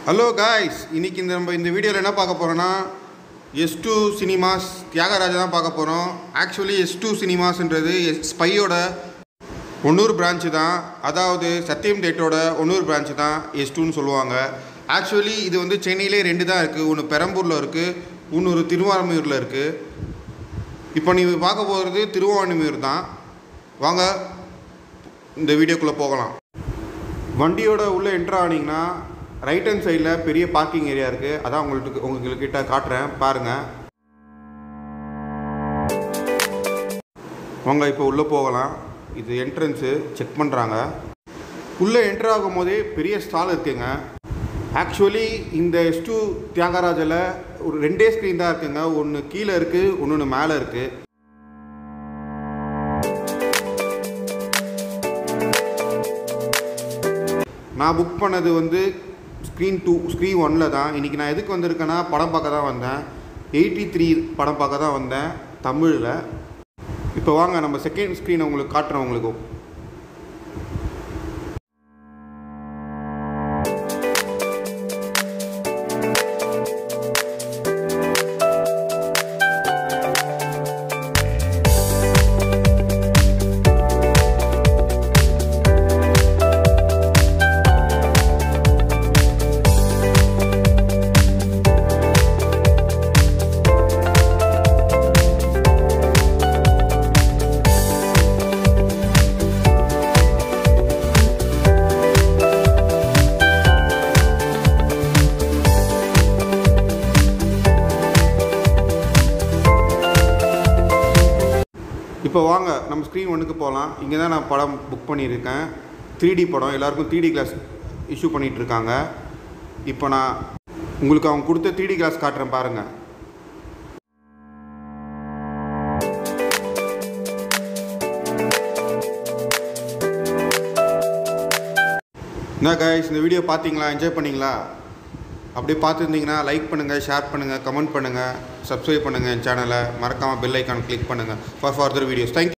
hello guys இன்னைக்கு இந்த நம்ம இந்த வீடியோவில் என்ன பார்க்க போகிறோன்னா எஸ் டூ சினிமாஸ் தியாகராஜா தான் பார்க்க போகிறோம் ஆக்சுவலி எஸ் டூ சினிமாஸ்ன்றது எஸ் ஸ்பையோட ஒன்னூர் பிரான்ச்சு தான் அதாவது சத்தியம் தேட்டரோட ஒன்னூர் பிரான்ச்சு தான் எஸ் டூன்னு சொல்லுவாங்க ஆக்சுவலி இது வந்து சென்னையிலே ரெண்டு தான் இருக்குது ஒன்று பெரம்பூரில் இருக்குது இன்னொரு திருவாரூரில் இருக்குது இப்போ நீ பார்க்க போகிறது திருவான்மியூர் தான் வாங்க இந்த வீடியோக்குள்ளே போகலாம் வண்டியோட உள்ளே என்ட்ரு ஆனீங்கன்னா ரைட் ஹேண்ட் சைடில் பெரிய பார்க்கிங் ஏரியா இருக்குது அதான் உங்களுக்கு உங்கள்கிட்ட காட்டுறேன் பாருங்கள் வாங்க இப்போ உள்ளே போகலாம் இது என்ட்ரன்ஸு செக் பண்ணுறாங்க உள்ளே என்ட்ரு ஆகும் போதே பெரிய ஸ்டால் இருக்குங்க ஆக்சுவலி இந்த எஸ் டூ தியாகராஜில் ஒரு ரெண்டே ஸ்க்ரீன் தான் இருக்குங்க ஒன்று கீழே இருக்குது ஒன்று மேலே இருக்குது நான் புக் பண்ணது வந்து ஸ்க்ரீன் டூ ஸ்க்ரீன் ஒனில் தான் இன்றைக்கி நான் எதுக்கு வந்திருக்கேன்னா படம் பார்க்க தான் வந்தேன் எயிட்டி த்ரீ படம் பார்க்க தான் வந்தேன் தமிழில் இப்போ வாங்க நம்ம செகண்ட் ஸ்க்ரீனை உங்களுக்கு காட்டுறேன் உங்களுக்கு இப்போ வாங்க நம்ம ஸ்க்ரீன் ஒன்றுக்கு போகலாம் இங்கே தான் நான் படம் புக் பண்ணியிருக்கேன் த்ரீ டி படம் எல்லாருக்கும் த்ரீ டி கிளாஸ் இஷ்யூ பண்ணிகிட்டு இருக்காங்க இப்போ நான் உங்களுக்கு அவங்க கொடுத்த த்ரீ டி கிளாஸ் காட்டுறேன் பாருங்கள் என்ன கைஸ் இந்த வீடியோ பார்த்தீங்களா என்ஜாய் பண்ணீங்களா அப்படியே பார்த்துருந்தீங்கன்னா லைக் பண்ணுங்கள் ஷேர் பண்ணுங்கள் கமெண்ட் பண்ணுங்கள் சப்ஸ்கிரைப் பண்ணுங்கள் என் சேனலை மறக்காமல் பெல் ஐக்கான் கிளிக் பண்ணுங்கள் ஃபார் ஃபர்தர் வீடியோஸ் தேங்க்யூ